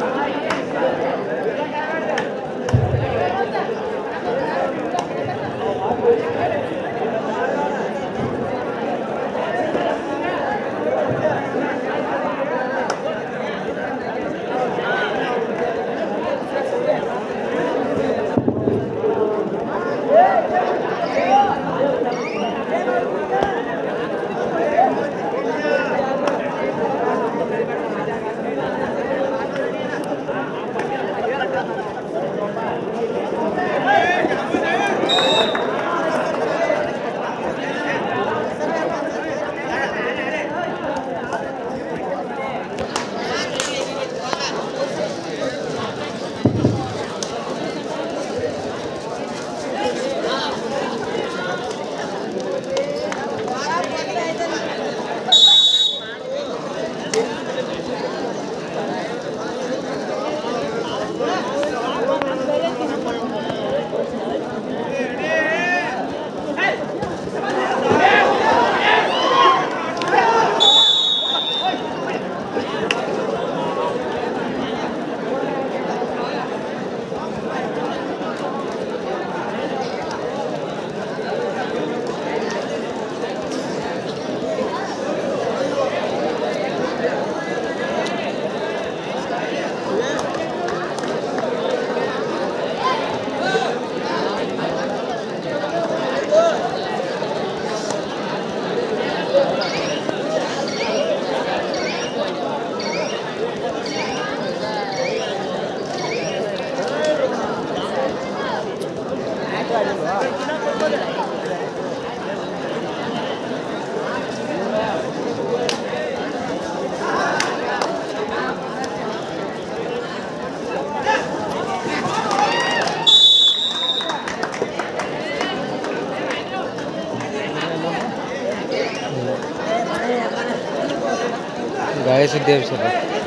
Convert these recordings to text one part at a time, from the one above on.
ಗಾಳಿ ಸುದ್ದಿ ಸರ್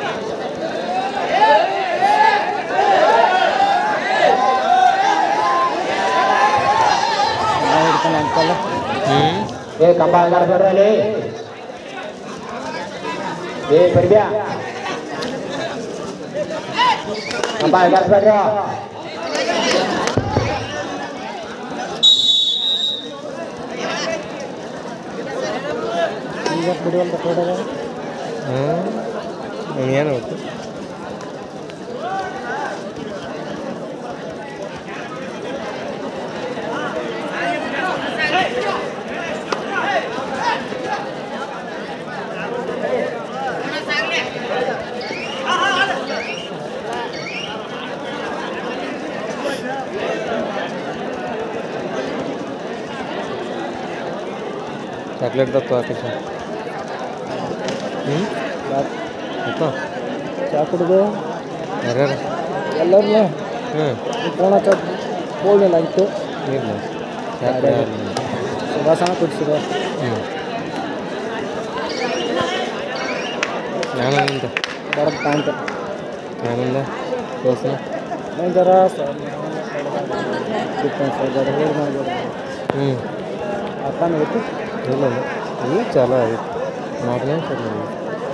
ಹ್ಞೂ ಏ ಕಂಬ ಹಂಗಾಡ್ಬೇಡ್ರಿ ಅಲ್ಲಿ ಏ ಬರ್ಬ್ಯಾ ಕಂಬ ಹಂಗಾಡ್ಬೇಡ್ರಿ ಹ್ಞೂ ಏನು ಗೊತ್ತು ಚಾಕ್ಲೇಟ್ ತತ್ವ ಹಾಕಿ ಸರ್ ಹ್ಞೂ ಆಯ್ತು ಚಾ ಕುಡಿದು ಯಾರ್ಯಾರು ಎಲ್ಲರನ್ನೂ ಹ್ಞೂ ಫೋನ್ ಹಚ್ಚ ಫೋನ್ ಆಗಿತ್ತು ಇಲ್ಲ ಚಾಕ್ಲೇಟ್ ಯಾರು ಸುಭಾಸನ ಕುಡಿಸಿದ ಹ್ಞೂ ನಾನಂದ ಬರೋದು ಪಾಯಿಂಟ್ ನಾನಂದ ದೋಸ್ತ ಜರ ಹ್ಞೂ ಅರ್ಥನೇ ಗೊತ್ತು ಇಲ್ಲ ಇಲ್ಲ ಈಗ ಚಾಲು ಆಗಿತ್ತು ನಾಲ್ಕು ನಿಮಿಷ ಇಲ್ಲ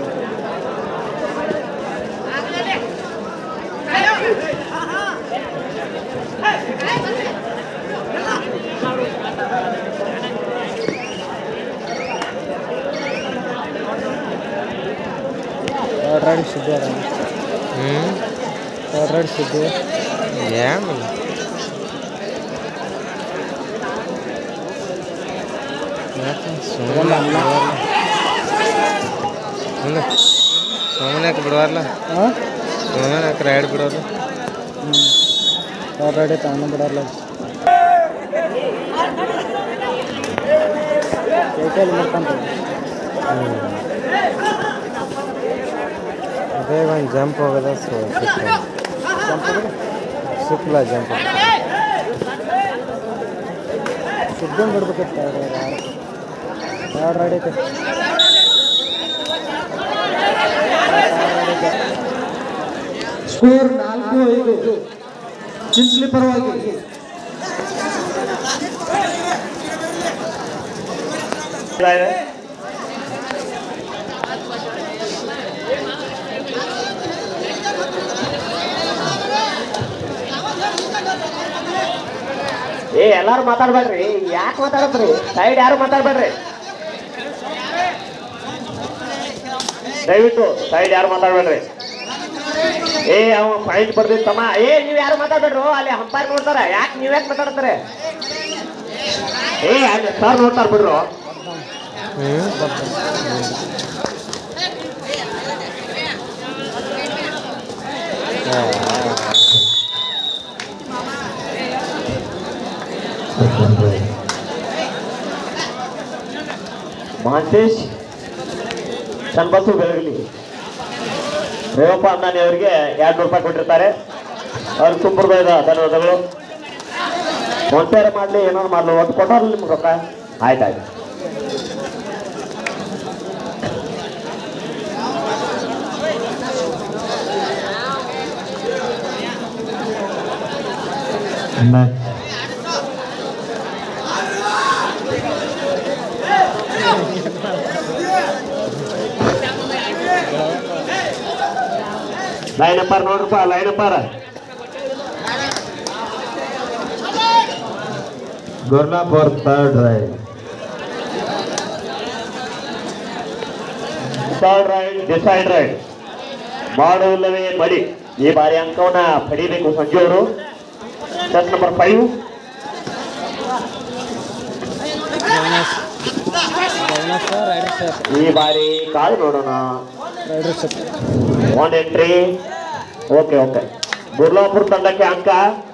ಆಲ್ರೆಡಿ ಸಿದ್ದು ಹ್ಞೂ ಆಲ್ರೆಡಿ ಸಿದ್ದು ಏನಿಲ್ಲ ಸುಮ್ಮನೆ ಮುಂದೆ ಸುಮ್ಮನೆ ಯಾಕೆ ಬಿಡವಾರಲ್ಲ ಹಾಂ ಸುಮ್ಮನೆ ಯಾಕೆ ರೈಡ್ ಬಿಡೋದು ಹ್ಞೂ ಆಲ್ರೆಡಿ ತಾನು ಬಿಡಲ್ಲ ಕೈಕೈಲಿ ಮಾಡ್ಕೊಂತ ಹ್ಞೂ ಅದೇ ಒಂದು ಜಂಪ್ ಹೋಗೋದ ಸಿಕ್ಕಲ್ಲ ಸಿಕ್ಕಲ್ಲ ಜಂಪ್ ಸಿದ್ದನ್ ಬಿಡ್ಬೇಕಿತ್ತು ಆಲ್ರೆಡಿ ಐತೆ ಸ್ಕೋರ್ ನಾಲ್ಕು ಐದು ಚಿಂಚಲಿ ಪರವಾಗಿ ಏ ಎಲ್ಲಾರು ಮಾತಾಡ್ಬೇಡ್ರಿ ಯಾಕೆ ಮಾತಾಡತ್ರಿ ಸೈಡ್ ಯಾರು ಮಾತಾಡ್ಬೇಡ್ರಿ ದಯವಿಟ್ಟು ಸೈಡ್ ಯಾರು ಮಾತಾಡ್ಬೇಡ್ರಿ ಏ ಅವ ಪಾಯಿಂಟ್ ಬರ್ದಿದ್ ತಮ್ಮ ಏ ನೀವ್ ಯಾರು ಮಾತಾಡ್ಬೇಡ್ರು ಅಲ್ಲಿ ಅಂಪೈರ್ ನೋಡ್ತಾರ ಯಾಕೆ ನೀವ್ ಯಾಕೆ ಮಾತಾಡ್ತಾರೆ ಏ ಅಲ್ಲಿ ಸರ್ ನೋಡ್ತಾರ ಬಿಡ್ರು ಹ್ಞೂ ಮಹಂತೇಶ್ ಚನ್ನಬಸು ಬೆಳಗಲಿ ರೇವಪ್ಪ ಅಂದಾನಿ ಅವರಿಗೆ ಎರಡು ನೂರು ರೂಪಾಯಿ ಕೊಟ್ಟಿರ್ತಾರೆ ಅವ್ರಿಗೆ ತುಂಬ ಹೃದಯದ ಧನ್ಯವಾದಗಳು ಒಂಟೇರ ಮಾಡ್ಲಿ ಏನಾದ್ರು ಮಾಡ್ಲಿ ಒಟ್ಟು ಕೊಟ್ಟವ್ರಲ್ಲ ನಿಮ್ಗೆ ರೊಕ್ಕ ಆಯ್ತಾಯ್ತು ಲೈನ್ ನಂಬರ್ ನೋಡ್ರಪ್ಪ line number Gorla for third right. Third raid decide raid ಮಾಡುವುದಿಲ್ಲವೇ ಮಡಿ ಈ ಬಾರಿ ಅಂಕವನ್ನ ಪಡಿಬೇಕು ಸಂಜು ಅವರು test number five bonus bonus raider safe ಈ ಬಾರಿ ಕಾದು ನೋಡೋಣ raider safe one entry okay okay Burlapura ತಂಡಕ್ಕೆ ಅಂಕ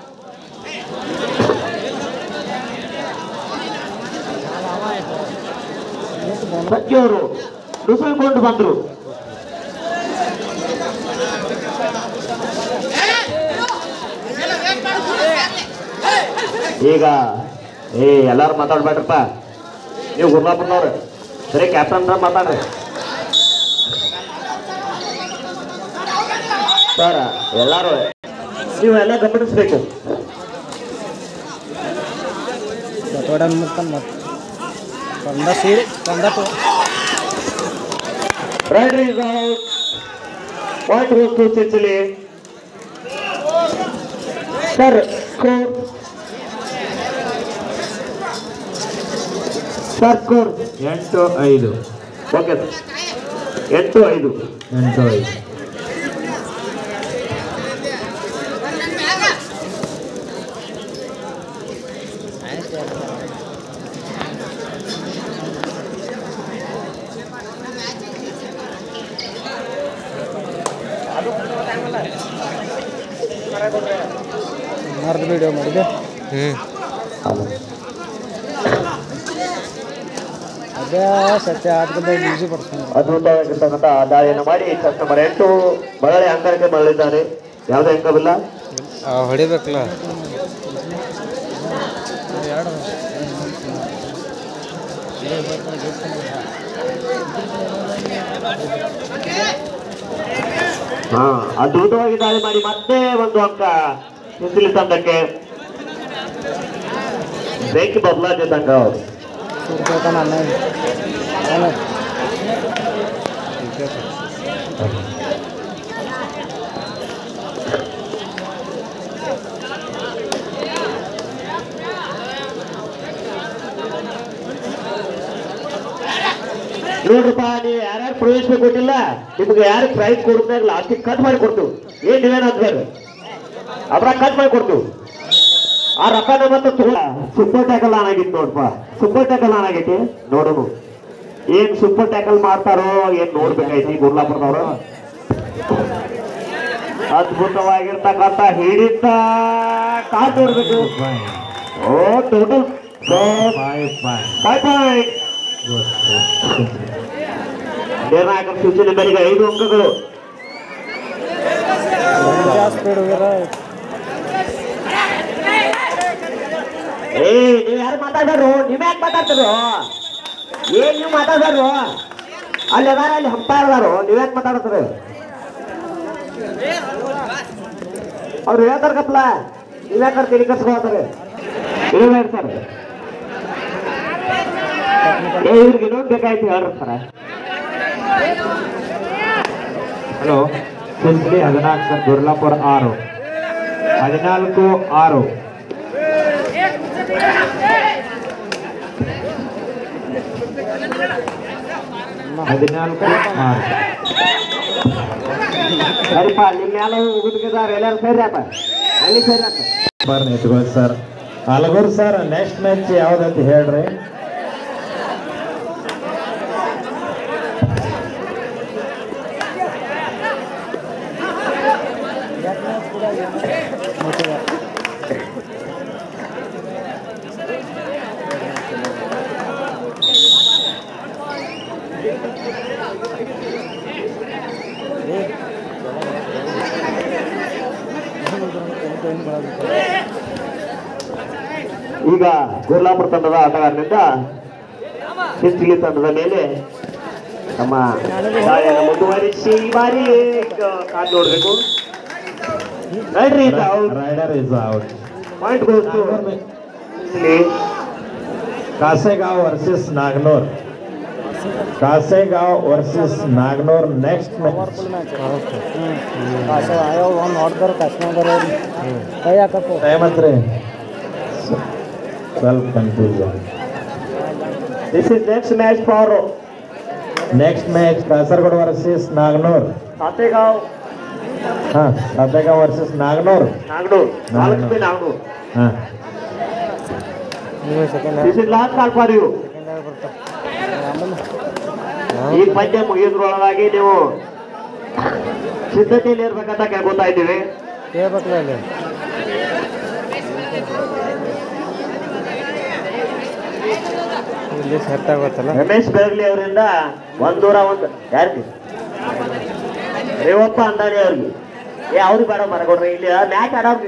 ಸಂಜು ಅವರು ನುಸುಳ್ಕೊಂಡು ಬಂದ್ರು ಈಗ ಏ ಎಲ್ಲಾರು ಮಾತಾಡ್ಬೇಡ್ರಪ್ಪ ನೀವು ಗುರ್ಲಾಪುರ್ನವ್ರು ಸರಿ ಕ್ಯಾಪ್ಟನ್ ಮಾತಾಡ್ರಿ ಸರ್ ಎಲ್ಲಾರು ನೀವೆಲ್ಲ ಗಮನಿಸ್ಬೇಕು ಬಟೋಡನ್ ಮುಟ್ಕೊಂಡು ಮತ್ತೆ ತಂದ ಸೀರೆ ತಂದ ತೊ raider is out point goes to Chinchali sir score sir score ಎಂಟು ಐದು ಓಕೆ ಸರ್ ಎಂಟು ಐದು ಎಂಟು ಐದು ಮಾರ್ದು ವಿಡಿಯೋ ಮಾಡಿದೆ ಹ್ಞೂ ಅದೇ ಸತ್ಯ ಆಟದ ಈಸಿ ಪಡ್ಸ್ಕೊಂಡು ಅದ್ಭುತವಾಗಿರ್ತಕ್ಕಂಥ ದಾಳಿಯನ್ನು ಮಾಡಿ ಟೆಸ್ಟ್ ನಂಬರ್ ಎಂಟು ಮರಳಿ ಅಂಕಕ್ಕೆ ಮರಳಿದ್ದಾರೆ ಯಾವುದೇ ಅಂಕವಿಲ್ಲ ಹೊಡಿಬೇಕಲ್ಲ ಹಾ ಅದ್ಭುತವಾಗಿ ದಾಳಿ ಮಾಡಿ ಮತ್ತೆ ಒಂದು ಅಂಕ ಚಿಂಚಲಿ ತಂಡಕ್ಕೆ ಬೆಂಕಿ ಬದಲಾದ ತಂಡ ಅವರು ಸುರ್ಕೋತಾನ ಅಣ್ಣ ಅಣ್ಣ ನೋಡ್ರಪ್ಪ ನೀವು ಯಾರ್ಯಾರು ಪ್ರವೇಶ ಕೊಟ್ಟಿಲ್ಲ ನಿಮ್ಗೆ ಯಾರು ಪ್ರೈಸ್ ಕೊಡ್ತಾ ಇಲ್ಲ ಅಷ್ಟಕ್ಕೆ ಕಟ್ ಮಾಡಿ ಕೊಡ್ತು ಏನ್ ನೀವೇನು ಅಂದ್ಬೇಡ ಅದ್ರಾಗ ಕಟ್ ಮಾಡಿ ಕೊಡ್ತು ಆ ರೊಕ್ಕನ ಮತ್ತೆ ಸೂಪರ್ ಟ್ಯಾಕಲ್ ಆನ್ ಆಗಿತ್ತು ನೋಡ್ಪ ಸೂಪರ್ ಟ್ಯಾಕಲ್ ಆನ್ ಆಗೈತಿ ನೋಡೋನು ಏನ್ ಸೂಪರ್ ಟ್ಯಾಕಲ್ ಮಾಡ್ತಾರೋ ಏನ್ ನೋಡ್ಬೇಕಾಯ್ತಿ ಗುರ್ಲಾಪುರದವ್ರು ಅದ್ಭುತವಾಗಿರ್ತಕ್ಕಂಥ ಹಿಡಿತ ಕಾದ್ ನೋಡ್ಬೇಕು oh total five five five point ನಿರ್ಣಾಯಕ ಸೂಚನೆ ಮೇರೆಗೆ ಐದು ಅಂಕಗಳು ಸ್ಪೀಡ್ ಹೋಗ್ಯಾರ ಏ ನೀವ್ ಯಾರು ಮಾತಾಡ್ಬಾರ್ರು ನೀವ್ ಯಾಕೆ ಮಾತಾಡ್ತಿರೋ ಏನ್ ನೀವು ಮಾತಾಡ್ಬಾರ್ರು ಅಲ್ಲಿ ಅದಾರ ಅಲ್ಲಿ ಹಂಪಾಯರ್ ಅದಾರು ನೀವ್ ಯಾಕೆ ಮಾತಾಡ್ತಾರೆ ಅವ್ರು ಹೇಳ್ತಾರ ಕಪ್ಲ ನೀವ್ ಯಾಕೆ ತಿಳಿ ಕಸ್ಕೊಳ್ತಾರೆ ಇರೋ ಹೇಳ್ತಾರೆ ಏ ಇವ್ರಿಗೆ ಇನ್ನೊಂದು ಬೇಕಾಯ್ತು ಹೇಳ್ರಿ ಸರ ಹಲೋ ಚಿಂಚಲಿ ಹದಿನಾಲ್ಕು ಗುರ್ಲಾಪುರ ಆರು ಹದಿನಾಲ್ಕು ಆರು ಹದಿನಾಲ್ಕು ಆರು ಸರಿಪ್ಪ ನಿಮ್ಮ ಮೇಲೆ ಹುಡುಗಿದಾರ ಎಲ್ಲರೂ ಸೇರಿ ಆತ ಅಲ್ಲಿ ಸೇರಿ ಆತ ಬರ್ರಿ ನಿಂತ್ಕೊಳ್ಳಿ sir Alagur sir next match ಯಾವ್ದಂತ ಹೇಳ್ರಿ ಈಗ ಗುರ್ಲಾಪುರ ತಂಡದ ಆಟಗಾರನಿಂದ ಹಿಸ್ಟಿಲಿ ತಂಡದ ಮೇಲೆ ನಮ್ಮ ದಾಳಿಯನ್ನು ಮುಂದುವರಿಸಿ ಈ ಬಾರಿ ಕಾದು ನೋಡ್ಬೇಕು ನೋಡ್ರಿ raider is out point goes ಇಲ್ಲಿ Kasegaon versus Naganur Kasegaon versus Naganur next match ಆಯೋ ಒಂದು ಹೊಡೆದ್ರೆ ಕಸ್ಕೊಂಡ್ಬರ ಕೈ ಹಾಕಪ್ಪು ಟೈಮ್ ಹತ್ರಿ ಸ್ವಲ್ಪ confusion this is next match for next match Kasaragod versus Naganur Sategaon ಹಾ ಕಾಸೇಗಾಂವ್ ವರ್ಸಸ್ ನಾಗನೂರ್ ನಾಗನೂರ್ ನಾಲ್ಕು ಬಿ ನಾಗನೂರ್ ಹಾ ನೀವು second this is last call for you ಈ ಪಂದ್ಯ ಮುಗಿಯೋದ್ರೊಳಗಾಗಿ ನೀವು ಸಿದ್ಧತೆಯಲ್ಲಿ ಇರ್ಬೇಕಂತ ಕೇಳ್ಕೊತಾ ಇದ್ದೀವಿ ಹೇಳ್ಬೇಕಲ್ಲ ಅಲ್ಲಿ ಇಲ್ಲಿ ಸೆಟ್ ಆಗುತ್ತಲ್ಲ ರಮೇಶ್ ಬೆಳಗ್ಲಿ ಅವರಿಂದ ಒಂದೂರ ಒಂದು ಯಾರಿಗೆ ರೇವಪ್ಪ ಅಂದಾಣಿ ಅವ್ರಿಗೆ ಏ ಅವ್ರಿಗೆ ಬೇಡ ಮರಕೊಡ್ರಿ ಇಲ್ಲಿ ಮ್ಯಾಚ್ ಆಡೋರ್ಗೆ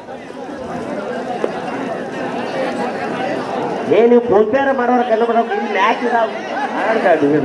ಏ ನೀವು ಫೋನ್ ಪೇರ ಮಾಡೋರ ಕೆಲ ಮಾಡೋ ಇಲ್ಲಿ ಮ್ಯಾಚ್ ಇದಾವ ಆಡ್ಕಾಡಿ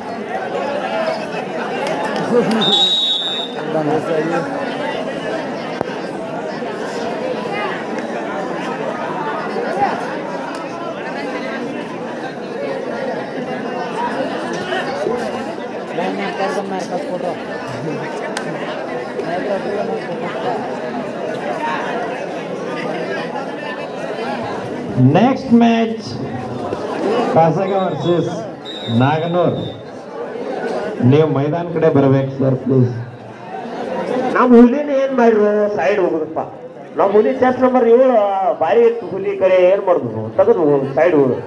ನೆಕ್ಸ್ಟ್ ಮ್ಯಾಚ್ ಕಾಸಗ ವರ್ಸಸ್ ನಾಗನೂರ್ ನೀವು ಮೈದಾನ ಕಡೆ ಬರ್ಬೇಕು ಸರ್ ಪ್ಲೀಸ್ ನಮ್ಮ ಹುಲಿನ ಏನ್ ಮಾಡ್ರು ಸೈಡ್ ಹೋಗುದಪ್ಪ ನಮ್ಮ ಹುಲಿ ಚೆಸ್ಟ್ ನಂಬರ್ ಏಳು ಬಾರಿ ಇತ್ತು ಹುಲಿ ಕಡೆ ಏನ್ ಮಾಡುದು ತೆಗೆದು ಸೈಡ್ ಹೋಗುದು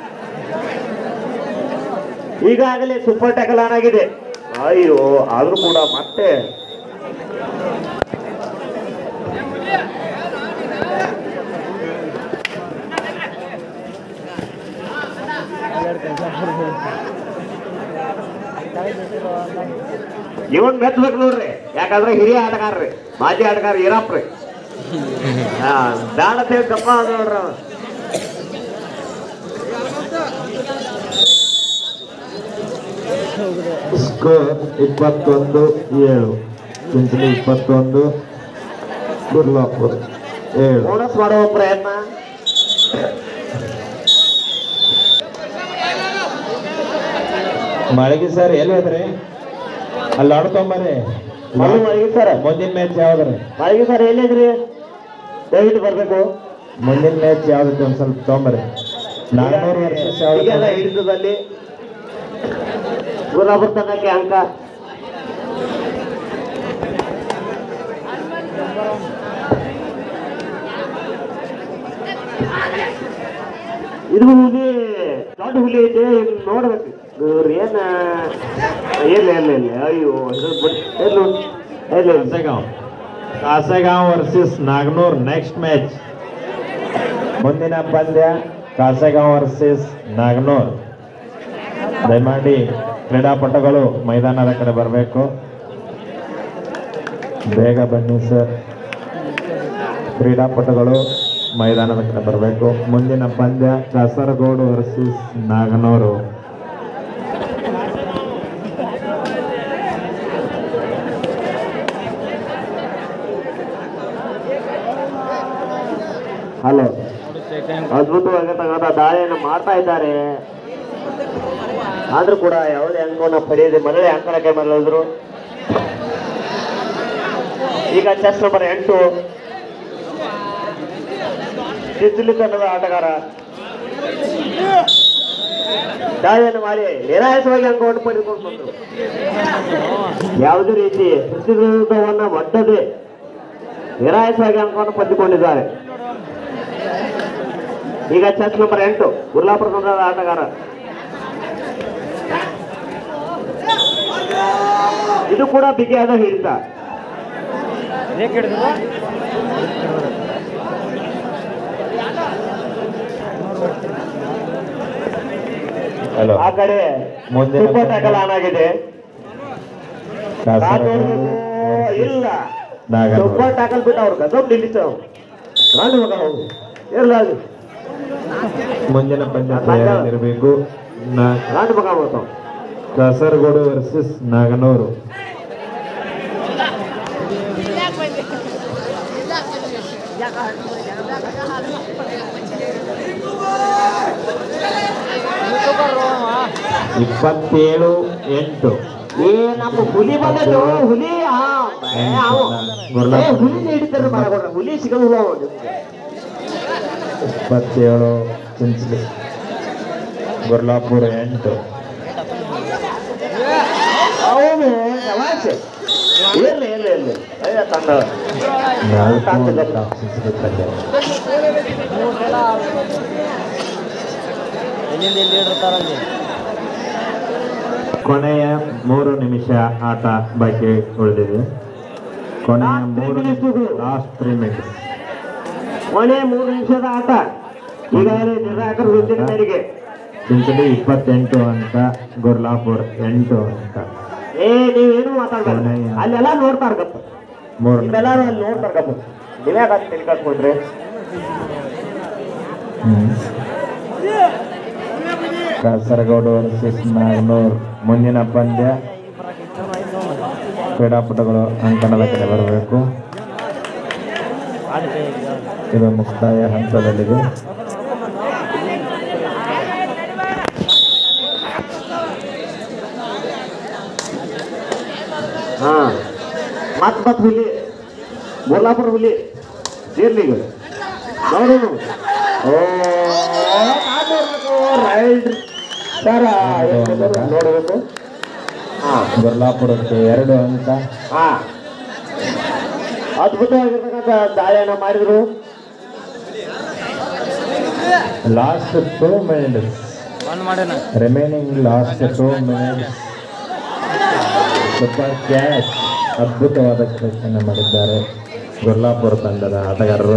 ಈಗಾಗಲೇ ಸೂಪರ್ ಟ್ಯಾಕಲ್ ಆನ್ ಆಗಿದೆ ಅಯ್ಯೋ ಆದ್ರೂ ಕೂಡ ಮತ್ತೆ ಇವನ್ ಮೆಚ್ಚಬೇಕು ನೋಡ್ರಿ ಯಾಕಂದ್ರೆ ಹಿರಿಯ ಆಟಗಾರ್ರಿ ಮಾಜಿ ಆಟಗಾರ ಈರಪ್ಪ್ರಿ ಹಾ ಬ್ಯಾಡ ಸೇರಿ ಗಪ್ಪ ಅದ ನೋಡ್ರಿ ಅವ. ಸ್ಕೋರ್ ಇಪ್ಪತ್ತೊಂದು ಏಳು ಚಿಂಚಲಿ ಇಪ್ಪತ್ತೊಂದು ಗುರ್ಲಾಪುರ್ ಏಳು ಬೋನಸ್ ಮಾಡುವ ಪ್ರಯತ್ನ ಮಾಳಿಗೆ ಸರ್ ಎಲ್ಲಿ ಹೋದ್ರಿ ಅಲ್ಲಿ ಆಡ್ಕೊಂಬರ್ರಿ ಮಲ್ಲು ಮಲಗಿ ಸರ್ ಮುಂದಿನ ಮ್ಯಾಚ್ ಯಾವ್ದ್ರಿ ಮಲಗಿ ಸರ್ ಎಲ್ಲಿದ್ರಿ ದಯವಿಟ್ಟು ಬರ್ಬೇಕು ಮುಂದಿನ ಮ್ಯಾಚ್ ಯಾವ್ದೈತಿ ಒಂದ್ ಸ್ವಲ್ಪ ತೊಗೊಂಬರ್ರಿ ನಾನ್ನೂರು ವರ್ಷ ಈಗೆಲ್ಲ ಯಾವ್ದು ಹಿಡಿತದಲ್ಲಿ ಗುಲಾಬರ್ ತನಕ್ಕೆ ಅಂಕ ಇದು ಹುಲಿ ದೊಡ್ಡ ಹುಲಿ ಐತೆ ಇದನ್ನ ನೋಡ್ಬೇಕು ಇವ್ರು ಏನ ಇಲ್ಲ ಇಲ್ಲ ಇಲ್ಲ ಅಯ್ಯೋ ಇದು ಬಿಡ್- ಇಲ್ಲ ಇಲ್ಲ ಇಲ್ಲ Kasegaon Kasegaon versus Naganur next match ಮುಂದಿನ ಪಂದ್ಯ ಕಾಸೆಗಾಂವ್ ವರ್ಸಸ್ ನಾಗನೂರ್ ದಯಮಾಡಿ ಕ್ರೀಡಾಪಟುಗಳು ಮೈದಾನದ ಕಡೆ ಬರಬೇಕು ಬೇಗ ಬನ್ನಿ ಸರ್ ಕ್ರೀಡಾಪಟುಗಳು ಮೈದಾನದ ಕಡೆ ಬರಬೇಕು ಮುಂದಿನ ಪಂದ್ಯ ಕಾಸರಗೋಡು ವರ್ಸಸ್ ನಾಗನೂರು ಹಲೋ ಅದ್ಭುತವಾಗಿ ತಗೊಂಡ ದಾಳಿಯನ್ನು ಮಾಡ್ತಾ ಇದ್ದಾರೆ ಆದ್ರೂ ಕೂಡ ಯಾವುದೇ ಅಂಕವನ್ನು ಪಡೆಯದೆ ಮೊದಲೇ ಅಂಕಣಕ್ಕೆ ಮರಳಿದ್ರು ಈಗ ಚೆಸ್ ನಂಬರ್ ಎಂಟು ಚಿಂಚಲಿ ತಂಡದ ಆಟಗಾರ ದಾಳಿಯನ್ನು ಮಾಡಿ ನಿರಾಯಸವಾಗಿ ಅಂಕವನ್ನು ಪಡೆದುಕೊಂಡು ಬಂದರು ಯಾವುದೇ ರೀತಿ ಪ್ರತಿರೋಧವನ್ನ ಒಡ್ಡದೆ ನಿರಾಯಸವಾಗಿ ಅಂಕವನ್ನು ಪಡೆದುಕೊಂಡಿದ್ದಾರೆ ಈಗ ಚೆಸ್ ನಂಬರ್ ಎಂಟು ಗುರ್ಲಾಪುರ ತಂಡದ ಆಟಗಾರ ಇದು ಕೂಡ ಬಿಗಿಯಾದ ಹಿಡಿತ ಹಲೋ ಆ ಕಡೆ ಮುಂದಿನ ಸೂಪರ್ ಟ್ಯಾಕಲ್ ಆನ್ ಆಗಿದೆ ಕಾಸರಗೋಡು ಇಲ್ಲ ನಾಗನೂರು. ಸೂಪರ್ ಟ್ಯಾಕಲ್ ಬಿಟ್ಟು ಅವ್ರು ಗದಮ್ ನಿಲ್ಲಿಸ್ತಾವ್ ರಾಣಿ ಮಗ ಅವ್ರು ಇರ್ಲ ಅದು ಮುಂದಿನ ಪಂದ್ಯ ತಯಾರಿರಬೇಕು ರಾಣಿ ಮಗ ಬರ್ತಾವ್ ಕಾಸರಗೋಡು ವರ್ಸಸ್ ನಾಗನೂರು ಇಪ್ಪತ್ತೇಳು ಎಂಟು ಏ ನಮ್ಮ ಹುಲಿ ಬಂದದ್ದು ಹುಲಿ ಆ, ಏ, ಅವ. ಏ, ಹುಲಿ ಹಿಡಿತಾರೆ ಮಾಡಕೊಡ್ರ ಹುಲಿ ಸಿಗೋದಿಲ್ಲ ಅವ್ನು. ಇಪ್ಪತ್ತೇಳು ಚಿಂಚಲಿ ಗುರ್ಲಾಪುರ ಎಂಟು ಅವನು ಶವಾಶ್. ಇರ್ಲಿ ಇರ್ಲಿ ಇರ್ಲಿ ಅಯ್ಯ ತಂಡ ನಾಲ್ಕು ಅಂಕ ಚಿಂಚಲಿ ತಂಡ ಎಲ್ಲಿಂದ ಎಲ್ಲಿ ಇರ್ತಾರಲ್ಲಿ ಕೊನೆಯ ಮೂರು ನಿಮಿಷ ಆಟ ಬಾಕಿ ಉಳಿದಿದೆ ಕೊನೆಯ ಮೂರು ಲಾಸ್ಟ್ ತ್ರೀ ಮಿನಿಟ್ಸ್ ಕೊನೆ ಮೂರು ನಿಮಿಷದ ಆಟ ಈಗಾಗಲೇ ನಿರಾಕರ ವೃತ್ತಿನ ಮೇರೆಗೆ ಚಿಂಚಲಿ ಇಪ್ಪತ್ತೆಂಟು ಅಂಕ ಗುರ್ಲಾಪುರ್ ಎಂಟು ಅಂಕ ಏ ನೀವೇನು ಮಾತಾಡ್ಬೇಡ ಕೊನೆಯ. ಅಲ್ಲೆಲ್ಲ ನೋಡ್ತಾರ ಗಪ್ಪ ಮೂರು ನಿಮ್ಮೆಲ್ಲರೂ ಅಲ್ಲಿ ನೋಡ್ತಾರ ಗಪ್ಪ ನೀವೇ ಕಾಸು ತಲೆ ಕಟ್ಕೊಟ್ರಿ ಕಾಸರಗೋಡು ವರ್ಸಸ್ ನಾಗನೂರ್ ಮುಂದಿನ ಪಂದ್ಯ ಕ್ರೀಡಾಪಟುಗಳು ಅಂಕಣದ ಕಡೆ ಬರಬೇಕು ಇದು ಮುಕ್ತಾಯ ಹಂತದಲ್ಲಿದೆ ಹಾ ಮತ್ ಮತ್ ಹುಲಿ ಬೋಲಾಪುರ ಹುಲಿ ಇರ್ಲಿ ಈಗ ನೋಡೋಣ ಓ ರೈಡ್ ಸರ ನೋಡಬೇಕು ಹಾ ಗುರ್ಲಾಪುರಕ್ಕೆ ಎರಡು ಅಂಕ ಹಾ ಅದ್ಭುತವಾಗಿರ್ತಕ್ಕಂಥ ದಾಳಿಯನ್ನ ಮಾಡಿದ್ರು ಲಾಸ್ಟ್ ಟೂ ಮಿನಿಟ್ಸ್ ಬಂದ್ ಮಾಡ್ಯಾನ remaining last two minutes super catch ಅದ್ಭುತವಾದ ಕೆಲಸವನ್ನು ಮಾಡಿದ್ದಾರೆ ಗುರ್ಲಾಪುರ ತಂಡದ ಆಟಗಾರರು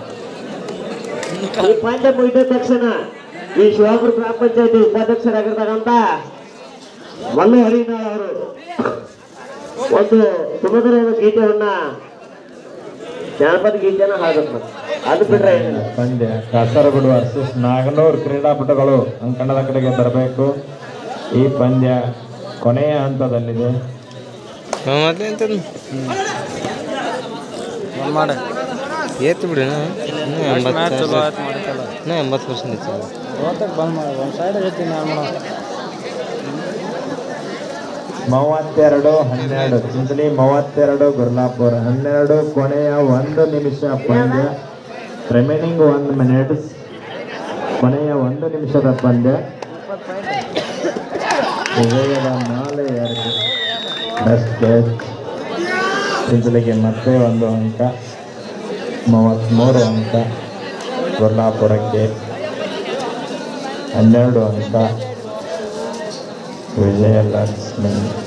ಈ ಪಂದ್ಯ ಮುಗಿದ ತಕ್ಷಣ ಈ ಶಿವಾಪುರ ಗ್ರಾಮ ಪಂಚಾಯತಿ ಉಪಾಧ್ಯಕ್ಷರಾಗಿರ್ತಕ್ಕಂಥ ಮಲ್ಲು ಹರಿನಾಳ್ ಅವರು ಒಂದು ಸುಮಧುರವಾದ ಗೀತೆಯನ್ನ ಜಾನಪದ ಗೀತೆಯನ್ನ ಹಾಡಬೇಕು ಅದು ಬಿಟ್ರೆ ಏನಿಲ್ಲ ಪಂದ್ಯ ಕಾಸರಗೋಡು ವರ್ಸಸ್ ನಾಗನೂರ್ ಕ್ರೀಡಾಪಟುಗಳು ಅಂಕಣದ ಕಡೆಗೆ ಬರಬೇಕು ಈ ಪಂದ್ಯ ಕೊನೆಯ ಹಂತದಲ್ಲಿದೆ ಮತ್ತೆ ಎಂತ ಬಂದ್ ಮಾಡ ಏತ್ ಬಿಡಿ ಇನ್ನೂ ಎಂಬತ್ತು ಇನ್ನೂ ಎಂಬತ್ತು ಪರ್ಸೆಂಟ್ ಇತ್ತು ಬಂದ್ ಮಾಡಿ ಒಂದು ಸೈಡ್ ಐತಿ ನಾನು ಮಾಡೋ ಮೂವತ್ತೆರಡು ಹನ್ನೆರಡು ಚಿಂಚಲಿ ಮೂವತ್ತೆರಡು ಗುರ್ಲಾಪುರ ಹನ್ನೆರಡು ಕೊನೆಯ ಒಂದು ನಿಮಿಷ ಪಂದ್ಯ ರಿಮೈನಿಂಗ್ ಒಂದು ಮಿನಿಟ್ಸ್ ಕೊನೆಯ ಒಂದು ನಿಮಿಷದ ಪಂದ್ಯ ವಿಜಯದ ನಾಳೆ ಎರಡು ಬೆಸ್ಟ್ ಕ್ಯಾಚ್ ಚಿಂಚಲಿಗೆ ಮತ್ತೆ ಒಂದು ಅಂಕ ಮೂವತ್ತ್ಮೂರು ಅಂಕ ಗುರ್ಲಾಪುರಕ್ಕೆ ಹನ್ನೆರಡು ಅಂಕ ವಿಜಯಲಕ್ಷ್ಮಿ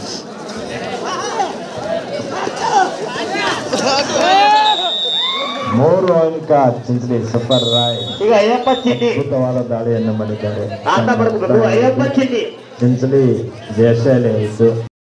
ಮೂರು ಅಂಕ ಚಿಂಚಲಿ ಸೂಪರ್ ರಾಯ್ ಈಗ ಅಯ್ಯಪ್ಪ ಚೀಟಿ ಅದ್ಭುತವಾದ ದಾಳಿಯನ್ನು ಮಾಡಿದ್ದಾರೆ ಆಟ ಬರ್ಬೇಕು ಅಯ್ಯಪ್ಪ ಚೀಟಿ ಚಿಂಚಲಿ ಜಯಶಾಲಿ ಆಯಿತು